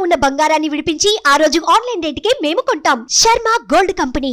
ఉన్న బంగారాన్ని విడిపించి ఆ రోజు ఆన్లైన్ రేటుకే మేము కొంటాం Sharma gold company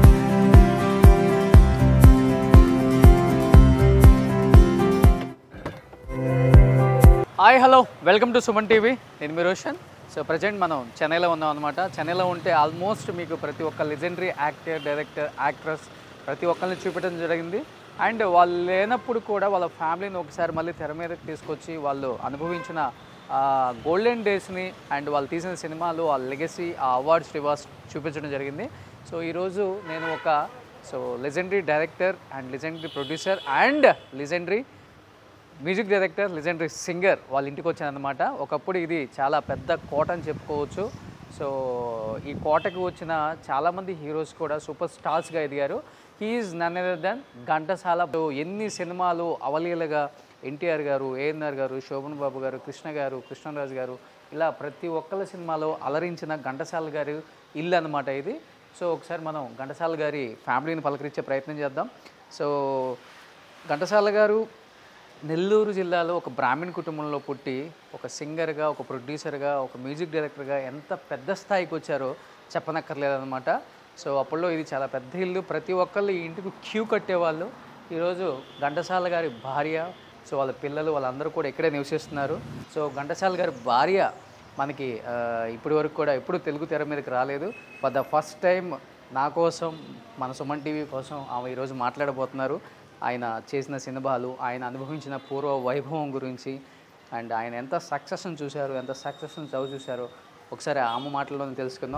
hi hello welcome to Suman TV నేను మీ రోషన్ సో ప్రజెంట్ మనం చెన్నైలో ఉన్నాం అనమాట చెన్నైలో ఉంటే ఆల్మోస్ట్ మీకు ప్రతి ఒక్క లెజెండరీ యాక్టర్ డైరెక్టర్ యాక్ట్రెస్ ప్రతి ఒక్కరిని చూపించడం జరిగింది అండ్ వాళ్ళు లేనప్పుడు కూడా వాళ్ళ ఫ్యామిలీని ఒకసారి మళ్ళీ తెర మీదకి తీసుకొచ్చి వాళ్ళు అనుభవించిన గోల్డెన్ డేస్ని అండ్ వాళ్ళు తీసిన సినిమాలు ఆ లెగసీ ఆ అవార్డ్స్ రివార్డ్స్ చూపించడం జరిగింది సో ఈరోజు నేను ఒక so legendary director and legendary producer and legendary music director legendary singer వాళ్ళ ఇంటికి వచ్చానమాట ఒకప్పుడు ఇది చాలా పెద్ద కోట అని చెప్పుకోవచ్చు సో ఈ కోటకు వచ్చిన చాలామంది హీరోస్ కూడా సూపర్ స్టార్స్గా ఎదిగారు he is none other than Ghantasala So, ఎన్ని సినిమాలు అవలీలగా ఎన్టీఆర్ గారు ఏఎన్ఆర్ గారు శోభన్ బాబు గారు కృష్ణ గారు కృష్ణరాజు గారు ఇలా ప్రతి ఒక్కళ్ళ సినిమాలో అలరించిన ఘంటసాల గారు ఇల్లు అనమాట ఇది సో ఒకసారి మనం ఘంటసాల గారి ఫ్యామిలీని పలకరించే ప్రయత్నం చేద్దాం సో ఘంటసాల గారు నెల్లూరు జిల్లాలో ఒక బ్రాహ్మణ్ కుటుంబంలో పుట్టి ఒక సింగర్గా ఒక ప్రొడ్యూసర్గా ఒక మ్యూజిక్ డైరెక్టర్గా ఎంత పెద్ద స్థాయికి వచ్చారో చెప్పనక్కర్లేదన్నమాట సో అప్పట్లో ఇది చాలా పెద్ద ఇల్లు ప్రతి ఒక్కళ్ళు ఈ ఇంటికి క్యూ కట్టేవాళ్ళు ఈరోజు ఘంటసాల గారి భార్య సో వాళ్ళ పిల్లలు వాళ్ళందరూ కూడా ఇక్కడే నివసిస్తున్నారు సో ఘంటసాల గారి భార్య మనకి ఆ, ఇప్పటి వరకు కూడా ఎప్పుడు తెలుగు తెర మీదకి రాలేదు ఫర్ ద ఫస్ట్ టైం నా కోసం మన సుమన్ టీవీ కోసం ఆమె ఈరోజు మాట్లాడబోతున్నారు ఆయన చేసిన సినిమాలు ఆయన అనుభవించిన పూర్వ వైభవం గురించి అండ్ ఆయన ఎంత సక్సెస్ని చూశారు ఎంత సక్సెస్ని చదువు చూశారో ఒకసారి ఆమె మాటల్లోనే తెలుసుకుందాం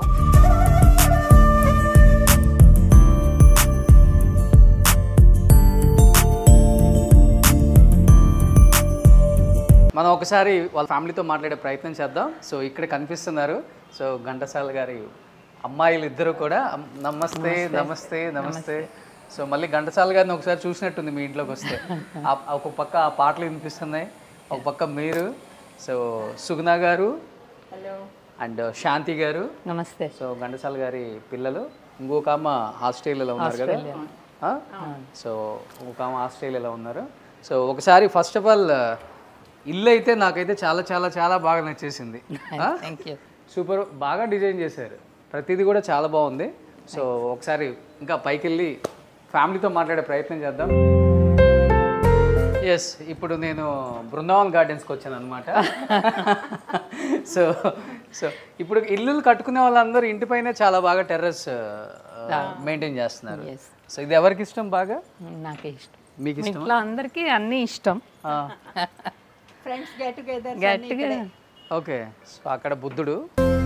మనం ఒకసారి వాళ్ళ ఫ్యామిలీతో మాట్లాడే ప్రయత్నం చేద్దాం సో ఇక్కడ కనిపిస్తున్నారు సో ఘంటసాల గారి అమ్మాయిలు ఇద్దరు కూడా అమ్- నమస్తే నమస్తే నమస్తే సో మళ్ళీ ఘంటసాల గారిని ఒకసారి చూసినట్టుంది మీ ఇంట్లోకి వస్తే ఆ- ఒక పక్క ఆ పాటలు వినిపిస్తున్నాయి ఒక పక్క మీరు సో సుగుణ గారు అండ్ శాంతి గారు నమస్తే సో ఘంటసాల గారి పిల్లలు ఇంకొక ఆమె ఆస్ట్రేలియాలో ఉన్నారు కదా ఆ? సో ఇంకొక ఆమె ఆస్ట్రేలియాలో ఉన్నారు సో ఒకసారి ఫస్ట్ ఆఫ్ ఆల్ ఇల్లు అయితే నాకైతే చాలా చాలా చాలా బాగా నచ్చేసింది ఆ? థ్యాంక్ యూ సూపర్ బాగా డిజైన్ చేశారు ప్రతిదీ కూడా చాలా బాగుంది సో ఒకసారి ఇంకా పైకి వెళ్ళి ఫ్యామిలీతో మాట్లాడే ప్రయత్నం చేద్దాం ఎస్ ఇప్పుడు నేను బృందావన్ గార్డెన్స్కి వచ్చాను అనమాట సో సో ఇప్పుడు ఇల్లు కట్టుకునే వాళ్ళందరూ ఇంటిపైనే చాలా బాగా టెర్రస్ మెయింటైన్ చేస్తున్నారు సో ఇది ఎవరికి ఇష్టం బాగా నాకే ఇష్టం మీకు ఇష్టం ఇంట్లో అందరికీ అన్నీ ఇష్టం ఫ్రెండ్స్ గెట్ టుగెదర్ గట్టిగా ఓకే సో అక్కడ బుద్ధుడు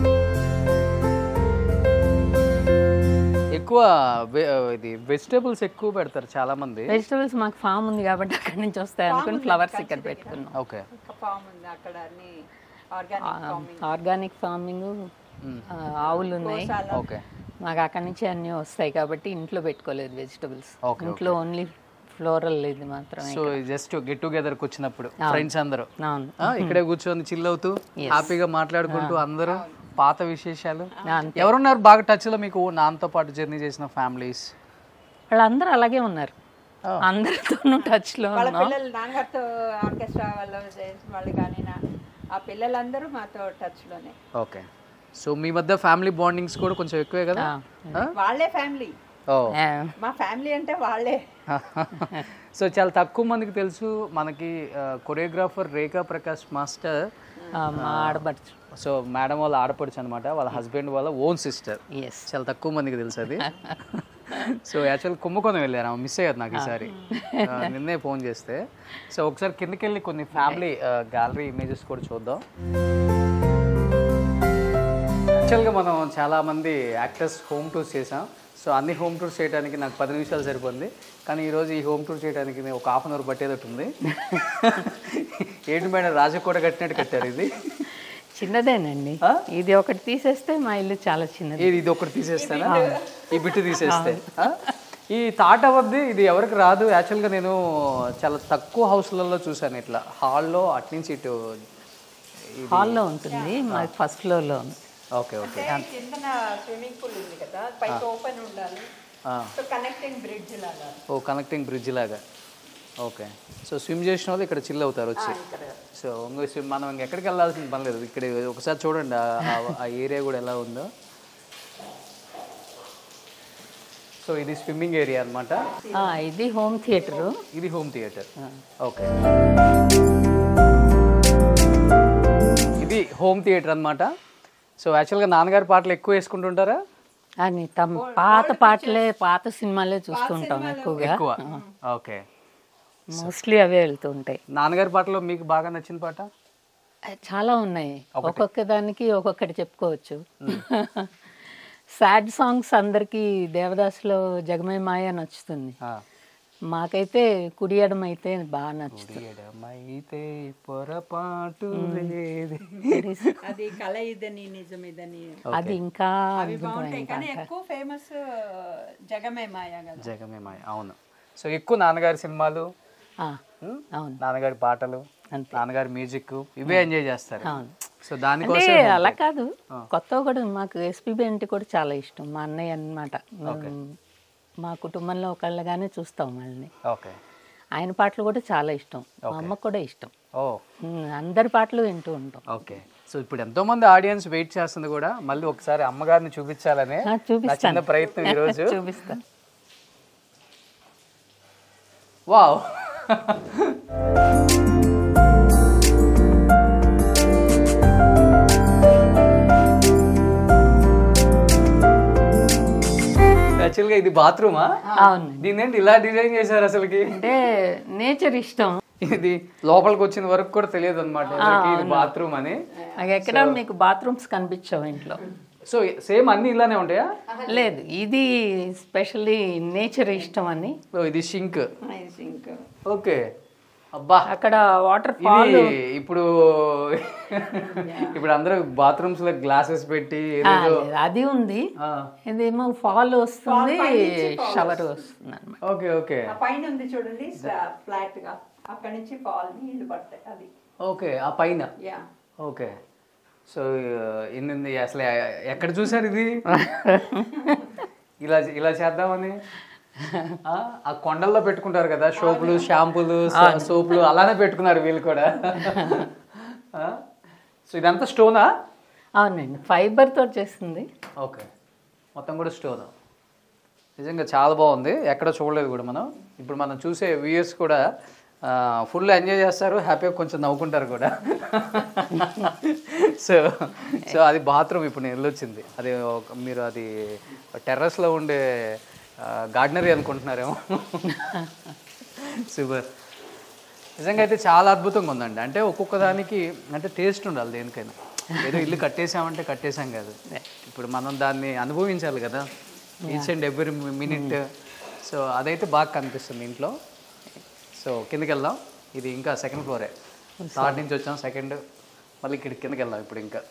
ఎక్కువ వె- ఇది వెజిటేబుల్స్ ఎక్కువ పెడతారు చాలా మంది వెజిటబుల్స్ మాకు ఫామ్ ఉంది కాబట్టి అక్కడి నుంచి వస్తాయి అనుకుని ఫ్లవర్స్ ఇక్కడ పెట్టుకున్నాం ఓకే ఫామ్ ఉంది అక్కడ అన్ని ఆర్గానిక్ ఫార్మింగ్ ఆర్గానిక్ ఫార్మింగ్ ఆవులు ఉన్నాయి ఓకే మాకు అక్కడి నుంచి అన్నీ వస్తాయి కాబట్టి ఇంట్లో పెట్టుకోలేదు వెజిటబుల్స్ Okay, ఇంట్లో ఓన్లీ ఫ్లోరల్ ఇది మాత్రమే సో జస్ట్ గెట్ టుగెదర్కి వచ్చినప్పుడు ఫ్రెండ్స్ అందరూ అవును ఆ, ఇక్కడే కూర్చొని చిల్ అవుతూ హ్యాపీగా మాట్లాడుకుంటూ అందరూ పాత విశేషాలు ఎవరున్నారు బాగా టచ్ లో మీకు నాన్నతో పాటు జర్నీ చేసిన ఫ్యామిలీస్ వాళ్ళందరూ అలాగే ఉన్నారు అందరితోనూ టచ్ లో వాళ్ళ ఉన్నాం పిల్లలు నాన్నగారితో ఆర్కెస్ట్రా వాళ్ళు చేసిన వాళ్ళు కానీ నా- ఆ పిల్లలందరూ మాతో టచ్ లోనే ఓకే సో మీ మధ్య ఫ్యామిలీ బాండింగ్స్ కూడా కొంచెం ఎక్కువే కదా ఆ? వాళ్ళే ఫ్యామిలీ ఓ ఆ, మా ఫ్యామిలీ అంటే వాళ్ళే సో చాలా తక్కువ మందికి తెలుసు మనకి కొరియోగ్రాఫర్ రేఖా ప్రకాష్ మాస్టర్ ఆ, మా ఆడబడుచు సో మేడం వాళ్ళ ఆడపడుచు అనమాట వాళ్ళ హస్బెండ్ వాళ్ళ ఓన్ సిస్టర్ ఎస్ చాలా తక్కువ మందికి తెలుసు అది సో యాక్చువల్ కుంభకోణం వెళ్ళారు ఆమె మిస్ అయ్యారు నాకు ఈసారి ఆ, నిన్నే ఫోన్ చేస్తే సో ఒకసారి కిందకి వెళ్ళి కొన్ని ఫ్యామిలీ గ్యాలరీ ఇమేజెస్ కూడా చూద్దాం యాక్చువల్గా మనం చాలా మంది యాక్టర్స్ హోమ్ టూర్స్ చేసాం సో అన్ని హోమ్ టూర్స్ చేయడానికి నాకు పది నిమిషాలు సరిపోయింది కానీ ఈరోజు ఈ హోమ్ టూర్ చేయడానికి నేను ఒక హాఫ్ అన్ అవర్ పట్టేదట్టు ఉంది ఏంటి మేడం రాజకోట కట్టినట్టు కట్టారు ఇది చిన్నదేనండి ఇది ఒకటి తీసేస్తే మా ఇల్లు చాలా చిన్నది ఇది ఇది ఒకటి తీసేస్తానా ఈ బిట్టు తీసేస్తే ఆ? ఈ థాట్ అవద్ది ఇది ఎవరికి రాదు యాక్చువల్గా నేను చాలా తక్కువ హౌస్లలో చూశాను ఇట్లా హాల్లో అట్నుంచి ఇటు హాల్లో ఉంటుంది మాది ఫస్ట్ ఫ్లోర్లో ఉంది ఓకే ఓకే కిందన స్విమ్మింగ్ పూల్ ఉంది కదా పైకి ఓపెన్ ఉండాలి సో కనెక్టింగ్ బ్రిడ్జ్ లాగా ఓ కనెక్టింగ్ బ్రిడ్జ్ లాగా ఓకే సో స్విమ్ చేసిన వాళ్ళు ఇక్కడ చిల్ అవుతారు వచ్చి సో ఇంకో swim- మనం ఇంకెక్కడికి వెళ్ళాల్సిన పని లేదు ఇక్కడ ఒకసారి చూడండి ఆ- ఆ- ఆ ఏరియా కూడా ఎలా ఉందో సో ఇది స్విమ్మింగ్ ఏరియా అన్నమాట ఆ, ఇది హోమ్ థియేటరు ఇది హోమ్ థియేటర్ ఓకే ఇది హోమ్ థియేటర్ అన్నమాట సో యాక్చువల్గా నాన్నగారి పాటలు ఎక్కువ వేసుకుంటుంటారా అని తమ పాత పాటలే పాత సినిమాలే చూస్తుంటాం ఎక్కువగా ఎక్కువ ఓకే మోస్ట్లీ అవే వెళ్తూ ఉంటాయి నాన్నగారి పాటలో మీకు బాగా నచ్చిన పాట అవి చాలా ఉన్నాయి ఒక్కొక్క దానికి ఒక్కొక్కటి చెప్పుకోవచ్చు సాడ్ సాంగ్స్ అందరికీ దేవదాసులో జగమే మాయ నచ్చుతుంది ఆ. మాకైతే కుడియడం అయితే బాగా నచ్చుతుంది ఎడమైతే పొరపాటు లేదు అది కళ ఇదని నిజం ఇదని అది ఇంకా అవి బాగుంటాయి కానీ ఎక్కువ ఫేమస్ జగమే మాయ కదా జగమే మాయ అవును సో ఎక్కువ నాన్నగారి సినిమాలు ఆ, ఉమ్, అవును నాన్నగారి పాటలు అంతే. నాన్నగారి మ్యూజిక్ ఇవే ఎంజాయ్ చేస్తారు అవును. సో అంటే దానికోసం అలా కాదు కొత్త కూడా మాకు ఎస్పీబీ అంటే కూడా చాలా ఇష్టం మా అన్నయ్య అన్నమాట మా కుటుంబంలో ఒకళ్ళగానే చూస్తాం వాళ్ళని ఓకే ఆయన పాటలు కూడా చాలా ఇష్టం మా అమ్మకు కూడా ఇష్టం ఓ ఉమ్, అందరి పాటలు వింటూ ఉంటాం ఓకే సో ఇప్పుడు ఎంతో మంది ఆడియన్స్ వెయిట్ చేస్తుంది కూడా మళ్ళీ ఒకసారి అమ్మగారిని చూపించాలనే ఆ, నా చూపిస్తాను చిన్న ప్రయత్నం ఈరోజు చూపిస్తా వావ్ యాక్చువల్గా ఇది బాత్రూమా అవును దీని ఏంటి ఇలా డిజైన్ చేశారు అసలుకి అంటే నేచర్ ఇష్టం ఇది లోపలికి వచ్చిన వరకు కూడా తెలియదు అనమాట ఇది బాత్రూమ్ అని నాకు ఎక్కడ మీకు బాత్రూమ్స్ కనిపించవు ఇంట్లో సో సేమ్ అన్ని ఇలానే ఉంటాయా లేదు ఇది స్పెషల్లీ నేచర్ ఇష్టం అని ఓ, ఇది షింక్ ఇంకా ఓకే అబ్బా అక్కడ వాటర్ ఫాల్ ఇది ఇప్పుడు ఇప్పుడు అందరూ బాత్రూమ్స్ లో గ్లాసెస్ పెట్టి ఏదేదో అది ఉంది ఆ, ఇదేమో ఫాల్ వస్తుంది షవర్ వస్తుంది అనమాట ఓకే ఓకే ఆ పైన ఉంది చూడండి ఫ్లాట్ గా అక్కడి నుంచి ఫాల్ నీళ్లు పడతాయి అది ఓకే ఆ పైన యా ఓకే సో ఎన్ని అసలు ఎక్కడ చూసారు ఇది ఇలా ఇలా చేద్దామని ఆ, ఆ కొండల్లో పెట్టుకుంటారు కదా సోపులు షాంపూలు స- సోపులు అలానే పెట్టుకున్నారు వీళ్ళు కూడా ఆ, సో ఇదంతా స్టోనా అవునండి ఫైబర్ తో చేస్తుంది ఓకే మొత్తం కూడా స్టోన్ నిజంగా చాలా బాగుంది ఎక్కడ చూడలేదు కూడా మనం ఇప్పుడు మనం చూసే వ్యూయర్స్ కూడా ఫుల్ ఎంజాయ్ చేస్తారు హ్యాపీగా కొంచెం నవ్వుకుంటారు కూడా సో సో అది బాత్రూమ్ ఇప్పుడు నేను వెళ్ళొచ్చింది అది ఒక- మీరు అది టెర్రస్లో ఉండే గార్డనరీ అనుకుంటున్నారేమో సూపర్ నిజంగా అయితే చాలా అద్భుతంగా ఉందండి అంటే ఒక్కొక్క దానికి అంటే టేస్ట్ ఉండాలి దేనికైనా ఏదో ఇల్లు కట్టేసామంటే కట్టేసాం కాదు ఇప్పుడు మనం దాన్ని అనుభవించాలి కదా each and every minute so అదైతే బాగా కనిపిస్తుంది ఇంట్లో సో కిందకి వెళ్దాం ఇది ఇంకా సెకండ్ ఫ్లోరే థర్డ్ నుంచి వచ్చాం సెకండ్ మళ్ళీ ఇక్కడ కిందకి వెళ్దాం ఇప్పుడు ఇంకా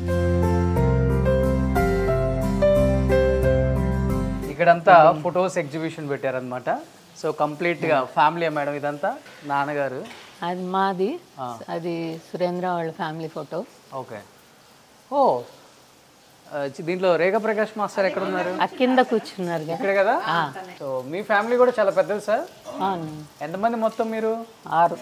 ఇక్కడంతా ఫొటోస్ ఎగ్జిబిషన్ పెట్టారనమాట సో కంప్లీట్గా ఫ్యామిలీ మేడం ఇదంతా నాన్నగారు అది మాది అది సురేంద్ర వాళ్ళ ఫ్యామిలీ ఫోటో ఓకే ఓ ఆ, చి- దీంట్లో రేఖ ప్రకాష్ మాస్టర్ ఎక్కడ ఉన్నారు ఆ కింద కూర్చున్నారు కదా ఇక్కడే కదా సో మీ ఫ్యామిలీ కూడా చాలా పెద్దది సార్ అవును ఎంతమంది మొత్తం మీరు ఆరు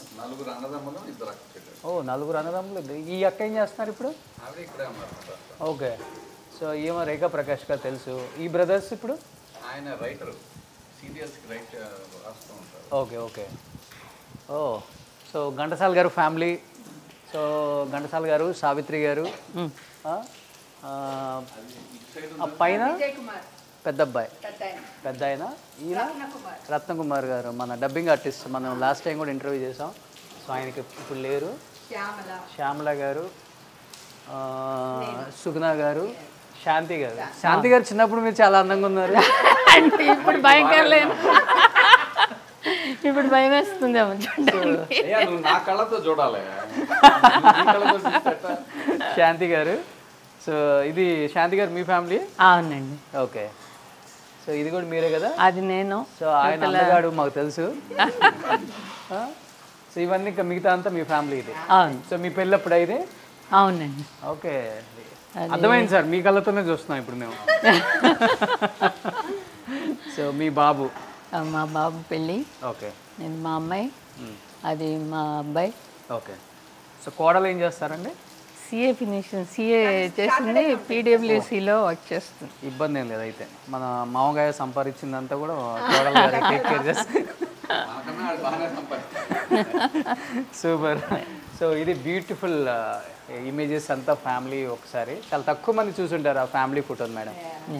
ఓ నలుగురు అన్నదమ్ములు ఇద్దరు. ఈ అక్క ఏం చేస్తున్నారు ఇప్పుడు ఓకే సో ఏమో రేఖ ప్రకాష్ గారు తెలుసు ఈ బ్రదర్స్ ఇప్పుడు ఆయన రైటర్ సీరియల్స్కి రైట్ రాస్తూ ఉంటారు okay okay oh so Ghantasala garu family so Ghantasala గారు సావిత్రి గారు ఆ, ఆ, ఆ పైన పెద్ద అబ్బాయి పెద్ద ఆయన ఈయన రత్నకుమార్ గారు మన డబ్బింగ్ ఆర్టిస్ట్ మనం లాస్ట్ టైం కూడా ఇంటర్వ్యూ చేసాం సో ఆయనకి ఇప్పుడు లేరు శ్యామల శ్యామల గారు ఆ, సుగుణ గారు శాంతి గారు శాంతి గారు చిన్నప్పుడు మీరు చాలా అందంగా ఉన్నారు అంటే ఇప్పుడు భయంకర లేదు ఇప్పుడు భయం వేస్తుందేమో చూడండి అయ్యా నువ్వు నా కళ్ళతో చూడాలి నీ కళ్ళతో చూస్తే ఎట్టా? శాంతి గారు సో ఇది శాంతి గారు మీ ఫ్యామిలీ అవునండి ఓకే సో ఇది కూడా మీరే కదా అది నేను సో ఆయన అందగాడు మాకు తెలుసు ఆ? సో ఇవన్నీ ఇంకా మిగతా అంతా మీ ఫ్యామిలీ ఇది అవును సో మీ పెళ్ళప్పుడు అయితే అవునండి ఓకే అర్థమైంది సార్ మీ కళ్ళతోనే చూస్తున్నాం ఇప్పుడు మేము సో మీ బాబు ఆ, మా బాబు పెళ్ళి ఓకే నేను మా అమ్మాయి అది మా అబ్బాయి ఓకే సో కోడలు ఏం చేస్తారండి సిఏ ఫినిషన్ సిఏ చేసింది పీడబ్ల్యూసిలో వర్క్ చేస్తుంది ఇబ్బంది ఏం లేదు అయితే మన మామగాయ సంపాదించిందంతా కూడా కోడలు గారు టేక్ కేర్ చేస్తారు మనకన్నా వాళ్ళు బాగానే సంపాదిస్తారు సూపర్ సో ఇది బ్యూటిఫుల్ ఇమేజెస్ అంతా ఫ్యామిలీ ఒకసారి చాలా తక్కువ మంది చూసుంటారు ఆ ఫ్యామిలీ ఫోటోని మేడం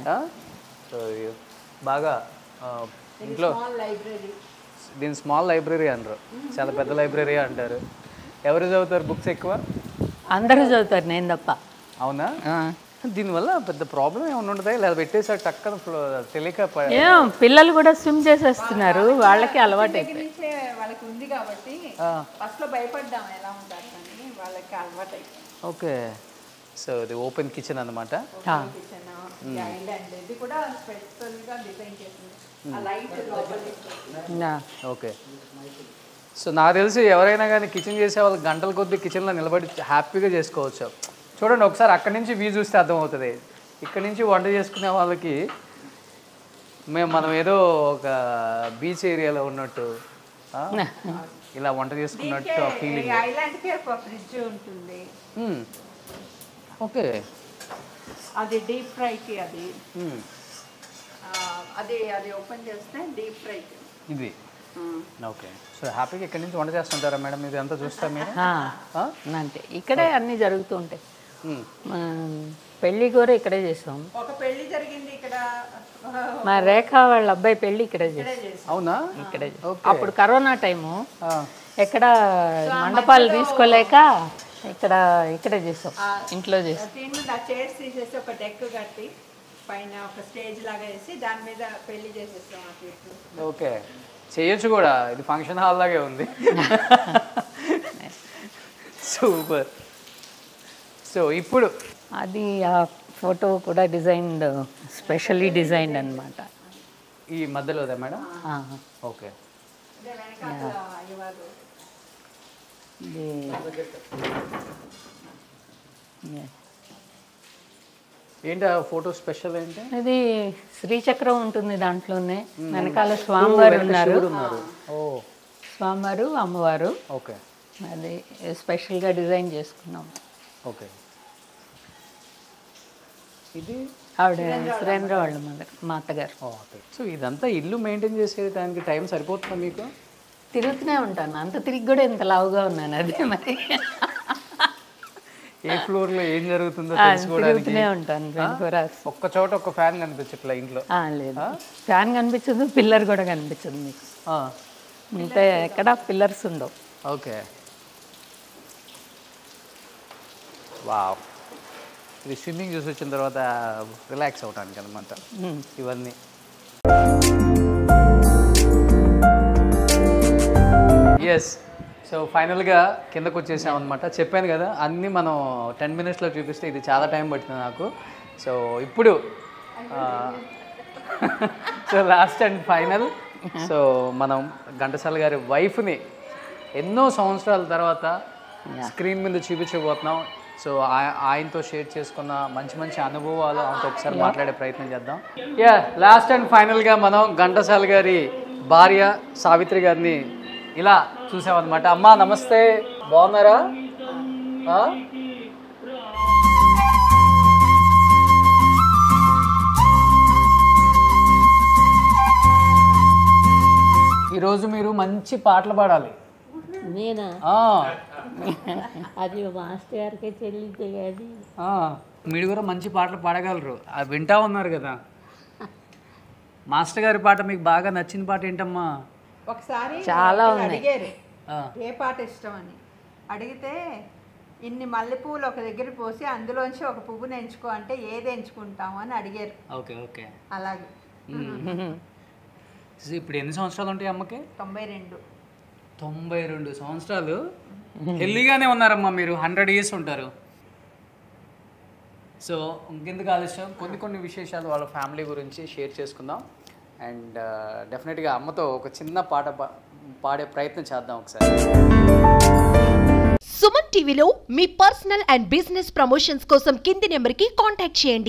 సో బాగా ఆ, ఇంట్లో లైబ్రరీ దీని స్మాల్ లైబ్రరీ అనరు చాలా పెద్ద లైబ్రరీ అంటారు ఎవరు చదువుతారు బుక్స్ ఎక్కువ అందరూ చదువుతారు నేను తప్ప అవునా దీనివల్ల పెద్ద ప్రాబ్లం ఏమైనా ఉంటుందా లేదా పెట్టేసారు టక్కన ఫ్లో తెలియక ప- ఏం పిల్లలు కూడా స్విమ్ చేసేస్తున్నారు వాళ్ళకి అలవాటు అయిపోయింది నుంచే వాళ్ళకి ఉంది కాబట్టి ఫస్ట్ లో భయపడ్డాం ఎలా ఉంటారు కానీ వాళ్ళకి అలవాటు అయిపోయింది ఓకే సో ఇది ఓపెన్ కిచెన్ అనమాట కిచెన్ ఐలాండ్ ఇది కూడా స్పెషల్ గా డిజైన్ చేసింది ఆ లైట్ లోపలికి నా. ఓకే సో నాకు తెలిసి ఎవరైనా కానీ కిచెన్ చేసే వాళ్ళు గంటల కొద్దీ కిచెన్లో నిలబడి హ్యాపీగా చేసుకోవచ్చు చూడండి ఒకసారి అక్కడి నుంచి వ్యూ చూస్తే అర్థమవుతుంది ఇక్కడ నుంచి వంట చేసుకునే వాళ్ళకి మేము మనం ఏదో ఒక బీచ్ ఏరియాలో ఉన్నట్టు ఆ? ఇలా వంట చేసుకున్నట్టు ఫీలింగ్ ఐలాండ్ కి ఒక ఫ్రిడ్జ్ ఉంటుంది ఓకే అది డీప్ ఫ్రైకి అది ఆ, అది అది ఓపెన్ చేస్తే డీప్ ఫ్రైకి ఇది ఓకే సో హ్యాపీగా ఇక్కడి నుంచి వంట చేస్తుంటారా మేడం ఇది అంతా చూస్తా మీరు ఆ, ఆ? అంతే ఇక్కడే అన్నీ జరుగుతూ ఉంటాయి మ్మ్. మా పెళ్ళి కూడా ఇక్కడే చేసాం ఒక పెళ్లి జరిగింది ఇక్కడ మా రేఖ వాళ్ళ అబ్బాయి పెళ్ళి ఇక్కడే చేసాం అవునా ఇక్కడే చేసాం. ఓకే. అప్పుడు కరోనా టైము ఆ. ఎక్కడ మండపాలు తీసుకోలేక ఇక్కడ ఇక్కడే చేసాం ఇంట్లో చేసాం దీని మీద ఆ చైర్స్ తీసేసి ఒక డెక్ కట్టి పైన ఒక స్టేజ్ లాగా వేసి దాని మీద పెళ్లి చేసేస్తాం అటు ఇటు ఓకే చేయొచ్చు కూడా ఇది ఫంక్షన్ హాల్ లాగే ఉంది సూపర్ సో ఇప్పుడు అది ఆ ఫోటో కూడా డిజైన్డ్ స్పెషల్లీ డిజైన్డ్ అనమాట ఈ మధ్యలోదే మేడం ఓకే ఇదే వెనకాల అయ్యవారు ఏంటి ఆ ఫోటో స్పెషల్ ఏంటి ఇది శ్రీచక్రం ఉంటుంది దాంట్లోనే వెనకాల స్వామివారు ఉన్నారు ఉన్నారు ఓ స్వామివారు అమ్మవారు ఓకే అది స్పెషల్గా డిజైన్ చేసుకున్నాం ఓకే ఇది ఆవిడ సురేంద్ర వాళ్ళ మదర్ మా అత్తగారు ఓకే సో ఇదంతా ఇల్లు మెయింటైన్ చేసేది దానికి టైం సరిపోతుందా మీకు తిరుగుతూనే ఉంటాను అంత తిరిగి కూడా ఇంత లావుగా ఉన్నాను అదే మరి ఏ ఫ్లోర్ లో ఏం జరుగుతుందో ఆ, తెలుసుకోవడానికి తిరుగుతూనే ఉంటాను ట్వంటీ ఫోర్ అవర్స్ ఒక్క చోట ఒక్క ఫ్యాన్ కనిపించట్లే ఇంట్లో లేదు ఫ్యాన్ కనిపించదు పిల్లర్ కూడా కనిపించదు మీకు ఆ, ఇంకా ఎక్కడ పిల్లర్స్ ఉండవు ఓకే వావ్ ఇది స్విమ్మింగ్ చూసి వచ్చిన తర్వాత రిలాక్స్ అవడానికి అనమాట ఉమ్. ఇవన్నీ ఎస్ సో ఫైనల్గా కిందకు వచ్చేసాం అనమాట చెప్పాను కదా అన్నీ మనం టెన్ మినిట్స్లో చూపిస్తే ఇది చాలా టైం పట్టింది నాకు సో ఇప్పుడు so last and final so మనం ఘంటసాల గారి వైఫ్ని ఎన్నో సంవత్సరాల తర్వాత స్క్రీన్ మీద చూపించబోతున్నాం సో ఆయ- ఆయనతో షేర్ చేసుకున్న మంచి మంచి అనుభవాలు ఆయనతో ఒకసారి మాట్లాడే ప్రయత్నం చేద్దాం యా లాస్ట్ అండ్ ఫైనల్గా మనం ఘంటసాల గారి భార్య సావిత్రి గారిని ఇలా చూసామన్నమాట అమ్మా నమస్తే బాగున్నారా ఆ? ఈరోజు మీరు మంచి పాటలు పాడాలి నేనా ఆ, అది మాస్టర్ గారికే చెల్లించే కానీ ఆ, మీరు కూడా మంచి పాటలు పాడగలరు అది వింటా ఉన్నారు కదా మాస్టర్ గారి పాట మీకు బాగా నచ్చిన పాట ఏంటమ్మా ఒకసారి చాలా ఒకరు ఉన్నాయి. అడిగారు ఆ, ఏ పాట ఇష్టం అని అడిగితే ఇన్ని మల్లెపూలు ఒక దగ్గర పోసి అందులోంచి ఒక పువ్వుని ఎంచుకో అంటే ఏది ఎంచుకుంటాము అని అడిగారు ఓకే ఓకే అలాగే సో ఇప్పుడు ఎన్ని సంవత్సరాలు ఉంటాయి అమ్మకి తొంభై రెండు తొంభై రెండు సంవత్సరాలు హెల్దీగానే ఉన్నారమ్మా మీరు హండ్రెడ్ ఇయర్స్ ఉంటారు సో ఇంకెందుకు ఆలస్యం కొన్ని కొన్ని విశేషాలు వాళ్ళ ఫ్యామిలీ గురించి షేర్ చేసుకుందాం అండ్ డెఫినెట్గా అమ్మతో ఒక చిన్న పాట పా- పాడే ప్రయత్నం చేద్దాం ఒకసారి సుమన్ టీవీలో మీ పర్సనల్ అండ్ బిజినెస్ ప్రమోషన్స్ కోసం కింది నెంబర్కి కాంటాక్ట్ చేయండి